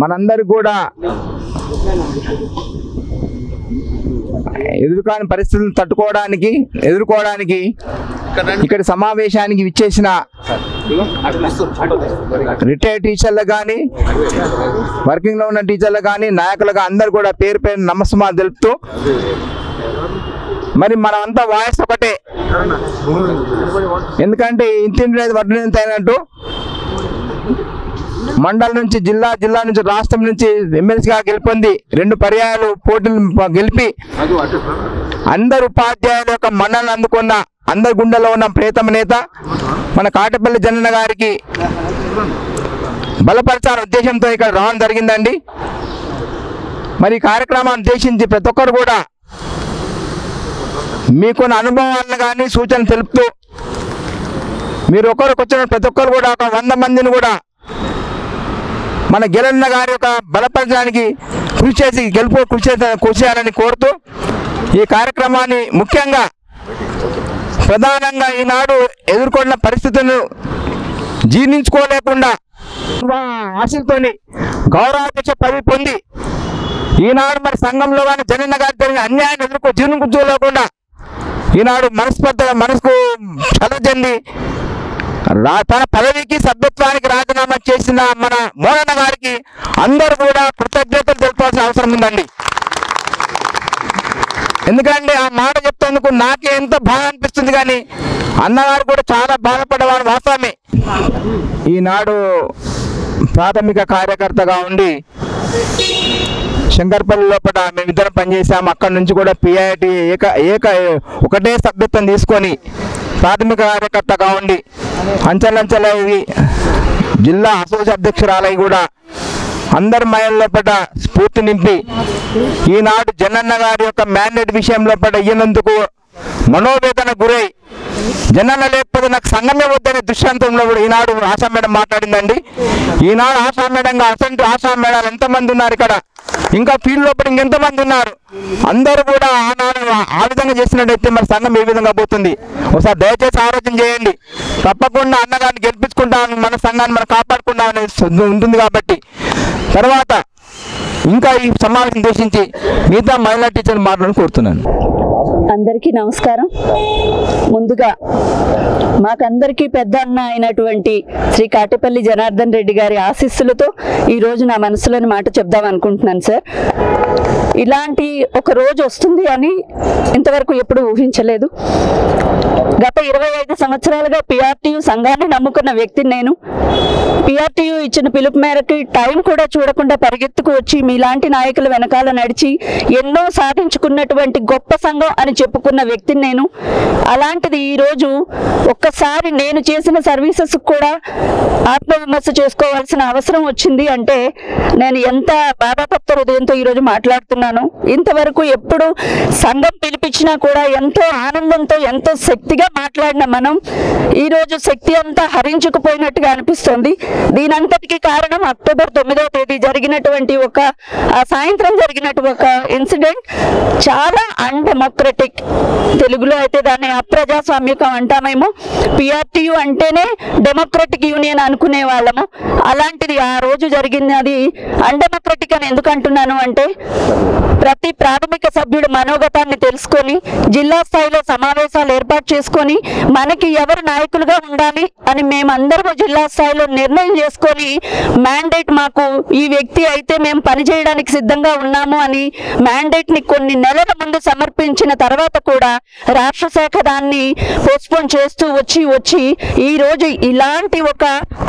మనందరికి కూడా ఎదుర్కాని పరిస్థితులను తట్టుకోవడానికి ఎదుర్కోవడానికి ఇక్కడ సమావేశానికి విచ్చేసిన రిటైర్డ్ టీచర్లు కానీ వర్కింగ్లో ఉన్న టీచర్లు కానీ నాయకులుగా అందరు కూడా పేరు పేరు నమస్మాలు తెలుపుతూ మరి మనమంతా వాయిస్ ఒకటే ఎందుకంటే ఇంటింటి వడ్డీని అయినట్టు మండలం నుంచి జిల్లా జిల్లా నుంచి రాష్ట్రం నుంచి ఎమ్మెల్సీగా గెలుపొంది రెండు పర్యాయాలు పోటీలు ప- గెలిపి అందరు ఉపాధ్యాయుల యొక్క మన్నలను అందుకున్న అందరి గుండెలో ఉన్న ప్రియతమ నేత మన కాటపల్లి జనన్న గారికి బలపరచాలనే ఉద్దేశంతో ఇక్కడ రావడం జరిగిందండి మరి ఈ కార్యక్రమాన్ని ఉద్దేశించి ప్రతి ఒక్కరు కూడా మీకున్న అనుభవాలను కానీ సూచన తెలుపుతూ మీరు ఒకరికి వచ్చిన ప్రతి ఒక్కరు కూడా ఒక వంద మందిని కూడా మన గెలన్న గారి యొక్క బలపరచడానికి కృషి చేసి గెలుపు కృషి చేసే- కృషి చేయాలని కోరుతూ ఈ కార్యక్రమాన్ని ముఖ్యంగా ప్రధానంగా ఈనాడు ఎదుర్కొన్న పరిస్థితులను జీర్ణించుకోలేకుండా ఆశలతోని గౌరవాధ్యక్ష పదవి పొంది ఈనాడు మరి సంఘంలో కానీ జగన్న గారి జరిగిన అన్యాయాన్ని ఎదుర్కో జీర్ణించుకోలేకుండా ఈనాడు మనస్పర్ధ మనసుకు చదువు చెంది రా తన పదవికి సభ్యత్వానికి రాజీనామా చేసిన మన మోహన గారికి అందరూ కూడా కృతజ్ఞతలు తెలపాల్సిన అవసరం ఉందండి ఎందుకంటే ఆ మాట చెప్తేందుకు నాకే ఎంత బాధ అనిపిస్తుంది కానీ అన్నగారు కూడా చాలా బాధపడేవాడు వాస్తవమే ఈనాడు ప్రాథమిక కార్యకర్తగా ఉండి శంకర్పల్లి లోపల మేమిద్దరం పనిచేసాం అక్కడ నుంచి కూడా పిఐటి ఏక ఏక ఒకటే సభ్యత్వం తీసుకొని ప్రాథమిక కార్యకర్తగా ఉండి అంచెలంచెల ఇది జిల్లా అసోసియేషన్ అధ్యక్షురాలై కూడా అందరి మహిళల లోపల స్ఫూర్తి నింపి ఈనాడు జనన్న గారి యొక్క మ్యాండేట్ విషయం లోపల ఇయ్యనందుకు మనోవేదన గురై జనన్న లేకపోతే నాకు సంఘమే వద్దనే దుష్యంతంలో కూడా ఈనాడు ఆశా మేడం మాట్లాడిందండి ఈనాడు ఆశా మేడంగా అసంటు ఆశా మేడాలు ఎంతమంది ఉన్నారు ఇక్కడ ఇంకా ఫీల్డ్ లోపల ఇంకెంతమంది ఉన్నారు అందరూ కూడా ఆనాడు ఆ విధంగా చేసినట్టయితే మరి సంఘం ఏ విధంగా పోతుంది ఒకసారి దయచేసి ఆలోచన చేయండి తప్పకుండా అన్నగారిని గెలిపించుకుంటాం మన సంఘాన్ని మనం కాపాడుకుంటాం అనేది ఉంటుంది కాబట్టి తర్వాత ఇంకా ఈ సమావేశం ఉద్దేశించి మిగతా మహిళా టీచర్ మాట్లాడి కోరుతున్నాను అందరికీ నమస్కారం ముందుగా మాకందరికీ పెద్ద అన్న అయినటువంటి శ్రీ కాటిపల్లి జనార్దన్ రెడ్డి గారి ఆశీస్సులతో ఈరోజు నా మనసులోని మాట చెప్దాం అనుకుంటున్నాను సార్ ఇలాంటి ఒక రోజు వస్తుంది అని ఇంతవరకు ఎప్పుడు ఊహించలేదు గత ఇరవై ఐదు సంవత్సరాలుగా పిఆర్టీయు సంఘాన్ని నమ్ముకున్న వ్యక్తిని నేను పిఆర్టీయు ఇచ్చిన పిలుపు మేరకు టైం కూడా చూడకుండా పరిగెత్తుకు వచ్చి మీలాంటి నాయకుల వెనకాల నడిచి ఎన్నో సాధించుకున్నటువంటి గొప్ప సంఘం అని చెప్పుకున్న వ్యక్తిని నేను అలాంటిది ఈరోజు ఒక్కసారి నేను చేసిన సర్వీసెస్ కూడా ఆత్మవిమర్శ చేసుకోవాల్సిన అవసరం వచ్చింది అంటే నేను ఎంత బాధాతప్త హృదయంతో ఈరోజు మాట్లాడుతున్నాను ఇంతవరకు ఎప్పుడు సంఘం పిలిపించినా కూడా ఎంతో ఆనందంతో ఎంతో శక్తిగా మాట్లాడిన మనం ఈరోజు శక్తి అంతా హరించుకుపోయినట్టుగా అనిపిస్తుంది దీనంతటికి కారణం అక్టోబర్ తొమ్మిదవ తేదీ జరిగినటువంటి ఒక ఆ సాయంత్రం జరిగినట్టు ఒక ఇన్సిడెంట్ చాలా అన్డెమోక్రటిక్ తెలుగులో అయితే దాన్ని అప్రజాస్వామ్యకం అంటామేమో పిఆర్టీయు అంటేనే డెమోక్రటిక్ యూనియన్ అనుకునే వాళ్ళము అలాంటిది ఆ రోజు జరిగినది అన్డెమోక్రటిక్ అని ఎందుకు అంటున్నాను అంటే ప్రతి ప్రాథమిక సభ్యుడు మనోగతాన్ని తెలుసుకొని జిల్లా స్థాయిలో సమావేశాలు ఏర్పాటు చేసుకొని మనకి ఎవరు నాయకులుగా ఉండాలి అని మేమందరము జిల్లా స్థాయిలో నిర్ణయం చేసుకొని మ్యాండేట్ మాకు ఈ వ్యక్తి అయితే మేము పనిచేయడానికి సిద్ధంగా ఉన్నాము అని మ్యాండేట్ ని కొన్ని నెలల ముందు సమర్పించిన తర్వాత కూడా రాష్ట్ర శాఖ దాన్ని పోస్ట్పోన్ చేస్తూ వచ్చి వచ్చి ఈ రోజు ఇలాంటి ఒక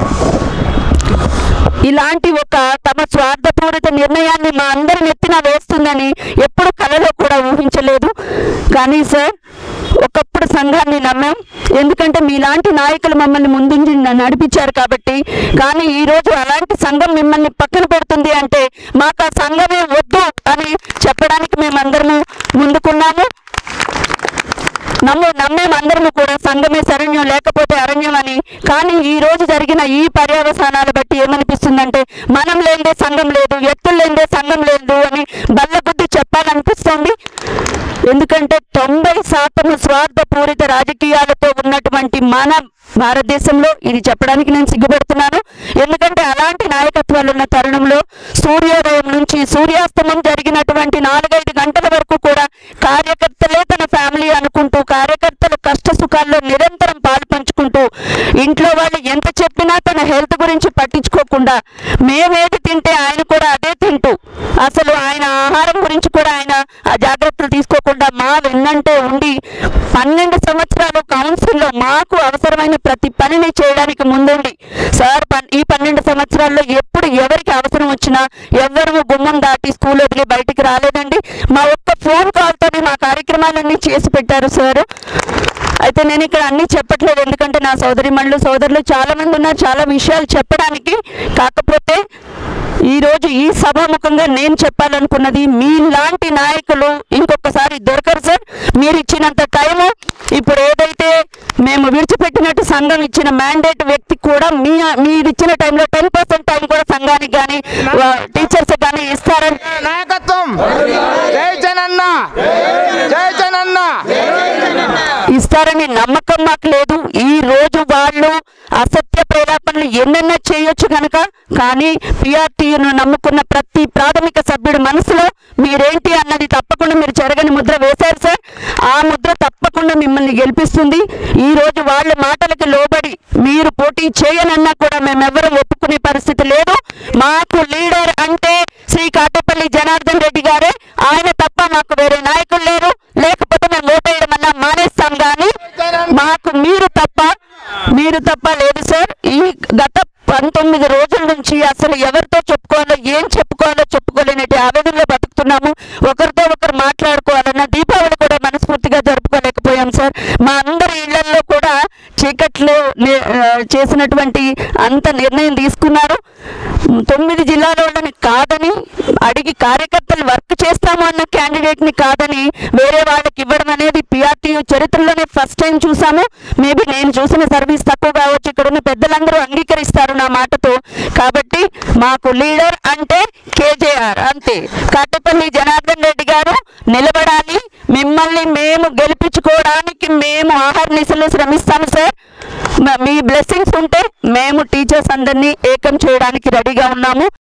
ఇలాంటి ఒక తమ స్వార్థపూరిత నిర్ణయాన్ని మా అందరి నెత్తిన వేస్తుందని ఎప్పుడు కలలో కూడా ఊహించలేదు కానీ సార్ ఒకప్పుడు సంఘాన్ని నమ్మాం ఎందుకంటే మీలాంటి నాయకులు మమ్మల్ని ముందుండి న- నడిపించారు కాబట్టి కానీ ఈ రోజు అలాంటి సంఘం మిమ్మల్ని పక్కన పెడుతుంది అంటే మాకు ఆ సంఘమే వద్దు అని చెప్పడానికి మేమందరము ముందుకున్నాము నమ్ము నమ్మేమందరము కూడా సంఘమే శరణ్యం లేకపోతే అరణ్యం అని కానీ ఈ రోజు జరిగిన ఈ పర్యవసానాలు బట్టి ఏమనిపిస్తుందంటే మనం లేదే సంఘం లేదు వ్యక్తులు లేదే సంఘం లేదు అని బల్లబుద్ధి చెప్పాలనిపిస్తుంది ఎందుకంటే తొంభై శాతం స్వార్థపూరిత రాజకీయాలతో ఉన్నటువంటి మన భారతదేశంలో ఇది చెప్పడానికి నేను సిగ్గుపడుతున్నాను ఎందుకంటే అలాంటి నాయకత్వాలు ఉన్న తరుణంలో సూర్యోదయం నుంచి సూర్యాస్తమం జరిగినటువంటి నాలుగైదు గంటల వరకు కూడా కార్యకర్తలే తన ఫ్యామిలీ అనుకుంటూ కార్యకర్తలు కష్ట సుఖాల్లో నిరంతరం పాలు పంచుకుంటూ ఇంట్లో వాళ్ళు ఎంత చెప్పినా తన హెల్త్ గురించి పట్టించుకోకుండా మేమేది తింటే ఆయన కూడా అదే తింటూ అసలు ఆయన ఆహారం గురించి కూడా ఆయన ఆ జాగ్రత్తలు తీసుకోకుండా మా వెన్నంటే ఉండి పన్నెండు సంవత్సరాలు కౌన్సిల్లో మాకు అవసరమైన ప్రతి పనిని చేయడానికి ముందుండి సార్ పన్- ఈ పన్నెండు సంవత్సరాల్లో ఎప్పుడు ఎవరికి అవసరం వచ్చినా ఎవరు గుమ్మం దాటి స్కూల్ వదిలి బయటికి రాలేదండి మా ఒక్క ఫోన్ కాల్తోనే మా కార్యక్రమాలన్నీ చేసి పెట్టారు సార్ అయితే నేను ఇక్కడ అన్ని చెప్పట్లేదు ఎందుకంటే నా సోదరి మళ్ళు సోదరులు చాలా మంది ఉన్నారు చాలా విషయాలు చెప్పడానికి కాకపోతే ఈ రోజు ఈ సభాముఖంగా నేను చెప్పాలనుకున్నది మీలాంటి నాయకులు ఇంకొకసారి దొరకరు సార్ మీరు ఇచ్చినంత టైము ఇప్పుడు ఏదైతే మేము విడిచిపెట్టినట్టు సంఘం ఇచ్చిన మ్యాండేట్ వ్యక్తి కూడా మీ మీరు ఇచ్చిన టైంలో టెన్ పర్సెంట్ టైం కూడా సంఘానికి కానీ టీచర్స్ కానీ ఇస్తారని నాయకత్వం జై జనన్న జై జనన్న ఇస్తారని నమ్మకం మాకు లేదు ఈ రోజు వాళ్ళు అసత్య ప్రేరేపణలు ఎన్నెన్న చేయొచ్చు కనుక కానీ పిఆర్టీను నమ్ముకున్న ప్రతి ప్రాథమిక సభ్యుడి మనసులో మీరేంటి అన్నది తప్పకుండా మీరు చెరగని ముద్ర వేశారు సార్ ఆ ముద్ర తప్పకుండా మిమ్మల్ని గెలిపిస్తుంది ఈ రోజు వాళ్ళ మాటలకు లోబడి మీరు పోటీ చేయనన్నా కూడా మేమెవరూ ఒప్పుకునే పరిస్థితి లేదు మాకు లీడర్ అంటే శ్రీ కాటపల్లి జనార్దన్ రెడ్డి గారే ఆయన తప్ప మాకు వేరే నాయకులు లేరు లేకపోతే మేము ఓటేయడం అన్నా మానేస్తాం కానీ మాకు మీరు తప్ప మీరు తప్ప లేదు సార్ ఈ గత పంతొమ్మిది రోజుల నుంచి అసలు ఎవరితో చెప్పుకోవాలో ఏం చెప్పుకోవాలో చెప్పుకోలేనటి ఆవేదనలో బతుకుతున్నాము ఒకరితో ఒకరు మాట్లాడుకోవాలన్న దీపావళి కూడా మనస్ఫూర్తిగా జరుపుకోలేకపోయాం సార్ మా అందరి ఇళ్లలో కూడా చీకట్లు ని- ఆ, చేసినటువంటి అంత నిర్ణయం తీసుకున్నారు తొమ్మిది జిల్లాలోని కాదని అడిగి కార్యకర్తలు వర్క్ చేస్తాము అన్న క్యాండిడేట్ ని కాదని వేరే వాళ్ళకి ఇవ్వడం అనేది పిఆర్టీయూ చరిత్రలోనే ఫస్ట్ టైం చూసాము మేబీ నేను చూసిన సర్వీస్ తక్కువ కావచ్చు ఇక్కడ ఉన్న పెద్దలందరూ అంగీకరిస్తారు నా మాటతో కాబట్టి మాకు లీడర్ అంటే కేజేఆర్ అంతే కాటపల్లి జనార్దన్ రెడ్డి గారు నిలబడాలి మిమ్మల్ని మేము గెలిపించుకోవడానికి మేము ఆహార నిశలు శ్రమిస్తాము సార్ మ- మీ బ్లెస్సింగ్స్ ఉంటే మేము టీచర్స్ అందరినీ ఏకం చేయడానికి రెడీగా ఉన్నాము